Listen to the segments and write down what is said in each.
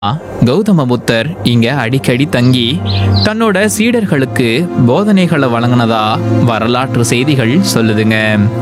கௌதம புத்தர் இங்க அடிக்கடி தங்கி தன்னோட சீடர்களுக்கு போதனைகளை வழங்கினதா வரலாற்று செய்திகள் சொல்லுதுங்க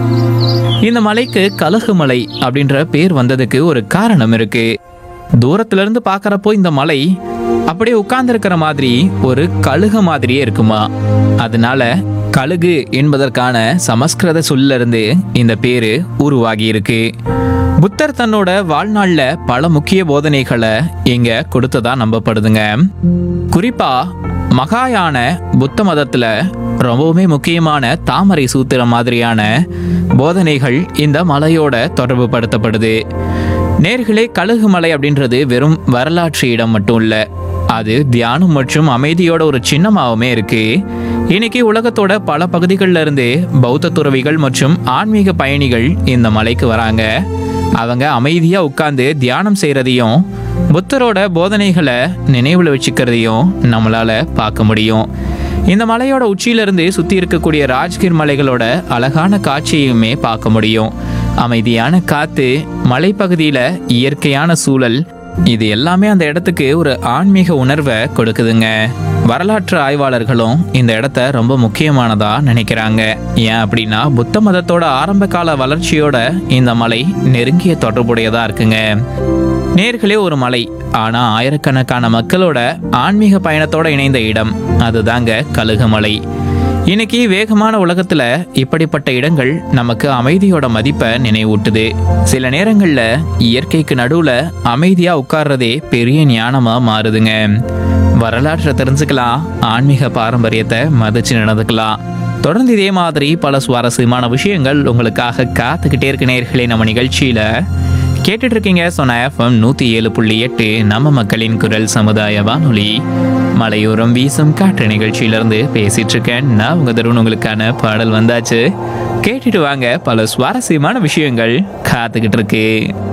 இந்த மலைக்கு கலகு மலை அப்படின்ற பேர் வந்ததுக்கு ஒரு காரணம் இருக்கு தூரத்துல இருந்து பார்க்கறப்போ இந்த மலை அப்படியே உட்கார்ந்திருக்கிற மாதிரி ஒரு கழுகு மாதிரியே இருக்குமா அதனால கழுகு என்பதற்கான சமஸ்கிருத சொல்ல இருந்து இந்த பேரு உருவாகி இருக்கு புத்தர் தன்னோட வாழ்நாள்ல பல முக்கிய போதனைகளை இங்க கொடுத்ததா நம்பப்படுதுங்க குறிப்பா மகாயான புத்த மதத்துல ரொம்பவுமே முக்கியமான தாமரை சூத்திரம் மாதிரியான போதனைகள் இந்த மலையோட தொடர்பு படுத்தப்படுது நேர்களே கழுகு மலை அப்படின்றது வெறும் வரலாற்று இடம் மட்டும் இல்ல அது தியானம் மற்றும் அமைதியோட ஒரு சின்னமாகவுமே இருக்கு இன்னைக்கு உலகத்தோட பல பகுதிகளில் இருந்து பௌத்த துறவிகள் மற்றும் ஆன்மீக பயணிகள் இந்த மலைக்கு வராங்க அவங்க அமைதியா உட்கார்ந்து தியானம் செய்யறதையும் புத்தரோட போதனைகளை நினைவுல வச்சுக்கிறதையும் நம்மளால பார்க்க முடியும் இந்த மலையோட உச்சியிலிருந்து சுத்தி இருக்கக்கூடிய ராஜ்கிர் மலைகளோட அழகான காட்சியுமே பார்க்க முடியும் அமைதியான காத்து மலைப்பகுதியில இயற்கையான சூழல் இது எல்லாமே அந்த இடத்துக்கு ஒரு ஆன்மீக உணர்வை கொடுக்குதுங்க வரலாற்று ஆய்வாளர்களும் இந்த இடத்த ரொம்ப முக்கியமானதா நினைக்கிறாங்க ஏன் அப்படின்னா புத்த மதத்தோட ஆரம்ப கால வளர்ச்சியோட இந்த மலை நெருங்கிய தொடர்புடையதா இருக்குங்க நேர்களே ஒரு மலை ஆனா ஆயிரக்கணக்கான மக்களோட ஆன்மீக பயணத்தோட இணைந்த இடம் அதுதாங்க கழுகுமலை இன்னைக்கு வேகமான உலகத்துல இப்படிப்பட்ட இடங்கள் நமக்கு அமைதியோட மதிப்பை நினைவூட்டுது சில நேரங்கள்ல இயற்கைக்கு நடுவுல அமைதியா உட்கார்றதே பெரிய ஞானமா மாறுதுங்க வரலாற்றை தெரிஞ்சுக்கலாம் ஆன்மீக பாரம்பரியத்தை மதிச்சு நடந்துக்கலாம் தொடர்ந்து இதே மாதிரி பல சுவாரஸ்யமான விஷயங்கள் உங்களுக்காக காத்துக்கிட்டே இருக்க நேர்களே நம்ம நிகழ்ச்சியில கேட்டுட்டு இருக்கீங்க சொன்ன எஃப்எம் நூத்தி ஏழு புள்ளி எட்டு நம்ம மக்களின் குரல் சமுதாய வானொலி மலையோரம் வீசும் காற்று நிகழ்ச்சியிலிருந்து பேசிட்டு இருக்கேன் நான் உங்க தருண் உங்களுக்கான பாடல் வந்தாச்சு கேட்டுட்டு வாங்க பல சுவாரஸ்யமான விஷயங்கள் காத்துக்கிட்டு இருக்கு